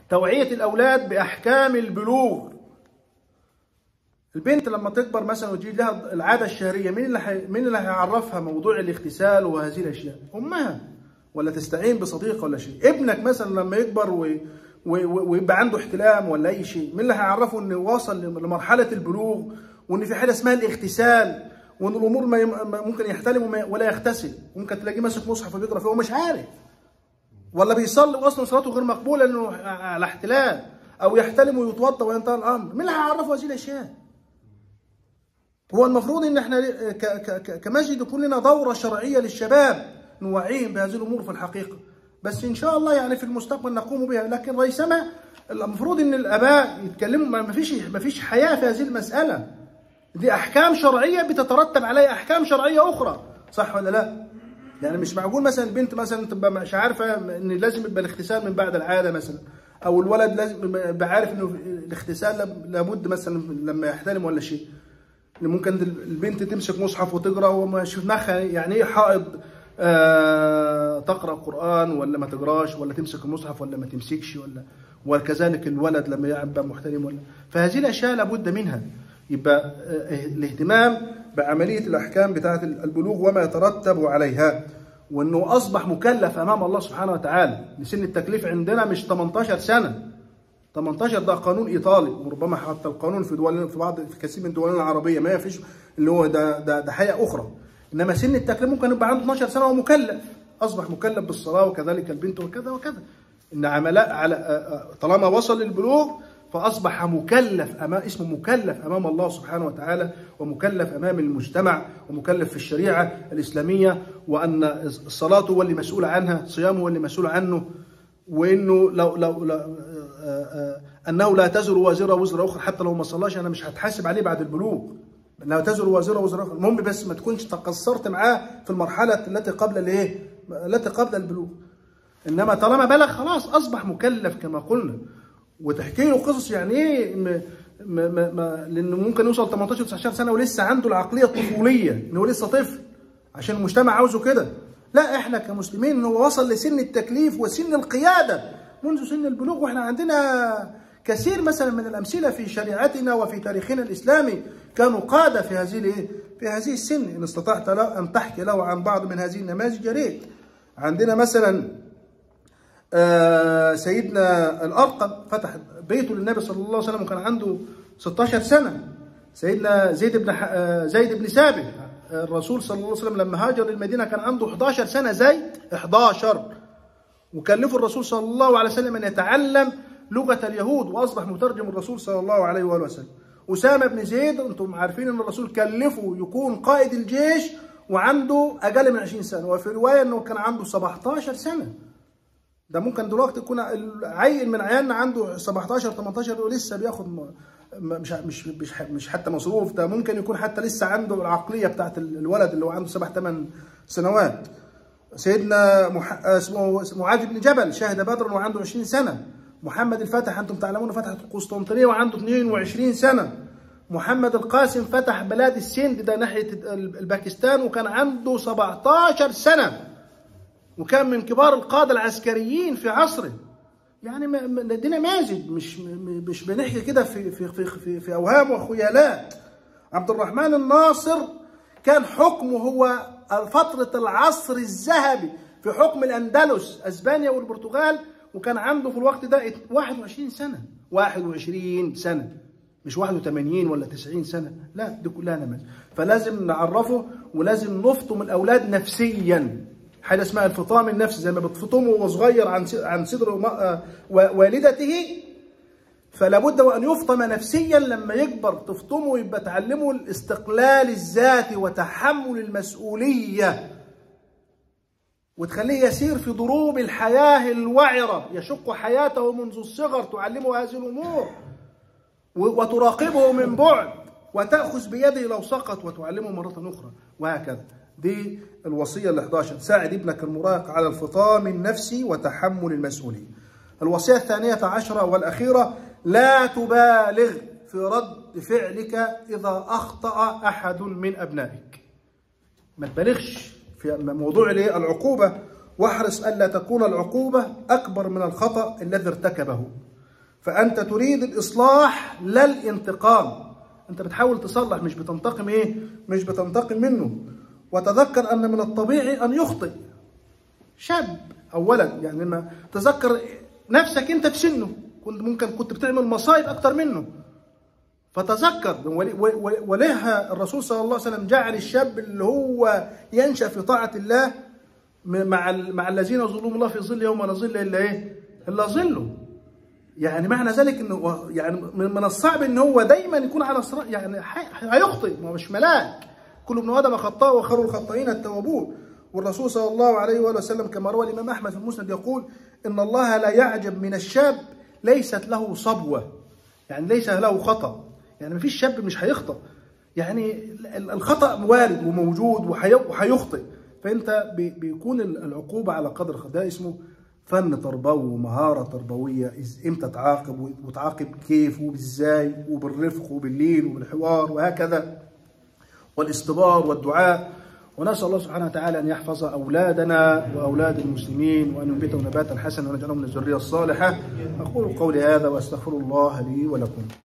توعية الأولاد بأحكام البلوغ البنت لما تكبر مثلا وتجي لها العادة الشهرية مين اللي حي... مين اللي هيعرفها موضوع الاغتسال وهذه الأشياء؟ أمها ولا تستعين بصديقة ولا شيء ابنك مثلا لما يكبر و... و... ويبقى عنده احتلام ولا أي شيء مين اللي هيعرفه إنه وصل لمرحلة البلوغ وإن في حاجة اسمها الاغتسال وإن الأمور ما يم... ممكن يحتلم وما... ولا يغتسل ممكن تلاقيه ماسك مصحف وبيقرأ فيه ومش عارف ولا بيصلي واصلا صلاته غير مقبوله لانه على احتلال او يحتلم ويتوضا وينتهي الامر مين اللي هيعرفه هذه الاشياء هو المفروض ان احنا ك- ك- ك- كمسجد يكون لنا دوره شرعيه للشباب نوعيهم بهذه الامور في الحقيقه بس ان شاء الله يعني في المستقبل نقوم بها لكن ريثما المفروض ان الاباء يتكلموا ما فيش ما فيش حياه في هذه المساله دي احكام شرعيه بتترتب عليها احكام شرعيه اخرى صح ولا لا يعني مش معقول مثلا البنت مثلا تبقى مش عارفه ان لازم يبقى الاغتسال من بعد العاده مثلا او الولد لازم يبقى عارف انه الاغتسال لاب- لابد مثلا لما يحتلم ولا شيء اللي ممكن البنت تمسك مصحف وتقرا وما شفناها يعني ايه حائض آه تقرا قران ولا ما تقراش ولا تمسك المصحف ولا ما تمسكش ولا وكذلك الولد لما يبقى محترم ولا فهذه الاشياء لابد منها يبقى آه الاهتمام بعمليه الاحكام بتاعه البلوغ وما يترتب عليها وانه اصبح مكلف امام الله سبحانه وتعالى لسن التكليف عندنا مش 18 سنه 18 ده قانون ايطالي وربما حتى القانون في دول في بعض في كثير من الدول العربيه ما فيش اللي هو ده ده ده حقيقه اخرى انما سن التكليف ممكن يبقى عنده 12 سنه ومكلف اصبح مكلف بالصلاه وكذلك البنت وكذا وكذا ان عملاء على آه، آه، طالما وصل للبلوغ فاصبح مكلف امام اسمه مكلف امام الله سبحانه وتعالى ومكلف امام المجتمع ومكلف في الشريعه الاسلاميه وان الصلاه هو اللي مسؤول عنها صيامه هو اللي مسؤول عنه وانه لو لو, لو آه، آه، انه لا تزر وازره وزر اخرى حتى لو ما صلاش انا مش هتحاسب عليه بعد البلوغ لا تزر وازره وزر اخرى المهم بس ما تكونش تقصرت معاه في المرحله التي قبل الايه التي قبل البلوغ انما طالما بلغ خلاص اصبح مكلف كما قلنا وتحكي له قصص يعني ايه م- م- م- م- لانه ممكن يوصل 18 19 سنه ولسه عنده العقليه الطفوليه انه لسه طفل عشان المجتمع عاوزه كده لا احنا كمسلمين ان هو وصل لسن التكليف وسن القياده منذ سن البلوغ واحنا عندنا كثير مثلا من الامثله في شريعتنا وفي تاريخنا الاسلامي كانوا قاده في هذه الايه؟ في هذه السن ان استطعت له ان تحكي له عن بعض من هذه النماذج يا ريت عندنا مثلا آه، سيدنا الارقم فتح بيته للنبي صلى الله عليه وسلم وكان عنده 16 سنه سيدنا زيد بن ح- آه، زيد بن ثابت آه، الرسول صلى الله عليه وسلم لما هاجر للمدينه كان عنده 11 سنه زيد 11 وكلفوا الرسول صلى الله عليه وسلم ان يتعلم لغه اليهود واصبح مترجم الرسول صلى الله عليه واله وسلم اسامه بن زيد انتم عارفين ان الرسول كلفه يكون قائد الجيش وعنده اقل من 20 سنه وفي روايه انه كان عنده 17 سنه ده ممكن دلوقتي يكون عيل من عيالنا عنده 17 18 ولسه بياخد م- م- مش مش مش مش حتى مصروف ده ممكن يكون حتى لسه عنده العقليه بتاعت ال- الولد اللي هو عنده سبع ثمان سنوات سيدنا مح... اسمه معاذ بن جبل شهد بدرا وعنده 20 سنه محمد الفاتح انتم تعلمون فتح القسطنطينيه وعنده 22 سنه محمد القاسم فتح بلاد السند ده ناحيه ال- الباكستان وكان عنده 17 سنه وكان من كبار القادة العسكريين في عصره يعني ما- ما- دي نماذج مش م- مش بنحكي كده في في في في, في اوهام وخيالات عبد الرحمن الناصر كان حكمه هو فترة العصر الذهبي في حكم الأندلس أسبانيا والبرتغال وكان عنده في الوقت ده 21 سنة 21 سنة مش 81 ولا 90 سنة لا دي كلها نماذج فلازم نعرفه ولازم نفطم الأولاد نفسيا حاجة اسمها الفطام النفسي زي ما بتفطمه وهو صغير عن عن صدر وم- والدته فلا بد وان يفطم نفسيا لما يكبر تفطمه يبقى تعلمه الاستقلال الذاتي وتحمل المسؤوليه وتخليه يسير في ضروب الحياه الوعره يشق حياته منذ الصغر تعلمه هذه الامور و- وتراقبه من بعد وتاخذ بيده لو سقط وتعلمه مره اخرى وهكذا دي الوصيه ال 11 ساعد ابنك المراهق على الفطام النفسي وتحمل المسؤوليه الوصيه الثانيه عشره والاخيره لا تبالغ في رد فعلك اذا اخطا احد من ابنائك ما تبالغش في موضوع الايه العقوبه واحرص الا تكون العقوبه اكبر من الخطا الذي ارتكبه فانت تريد الاصلاح لا الانتقام انت بتحاول تصلح مش بتنتقم ايه مش بتنتقم منه وتذكر ان من الطبيعي ان يخطئ شاب اولا يعني لما تذكر نفسك انت في سنه كنت ممكن كنت بتعمل مصايب اكتر منه فتذكر ولها الرسول صلى الله عليه وسلم جعل الشاب اللي هو ينشا في طاعه الله مع مع الذين ظلهم الله في ظل يوم لا ظل الا ايه؟ الا ظله. يعني معنى ذلك انه يعني من الصعب ان هو دايما يكون على صراط يعني هيخطئ ما هو مش ملاك كل ابن ادم خطاء وخير الخطائين التوابون والرسول صلى الله عليه واله وسلم كما روى الامام احمد في المسند يقول ان الله لا يعجب من الشاب ليست له صبوه يعني ليس له خطا يعني ما فيش شاب مش هيخطأ يعني الخطأ وارد وموجود وهيخطئ فأنت بيكون العقوبة على قدر ده اسمه فن تربوي ومهارة تربوية امتى تعاقب وتعاقب كيف وازاي وبالرفق وباللين وبالحوار وهكذا والاستبار والدعاء ونسأل الله سبحانه وتعالى أن يحفظ أولادنا وأولاد المسلمين وأن ينبتهم نباتا حسنا ونجعلهم من الذرية الصالحة أقول قولي هذا وأستغفر الله لي ولكم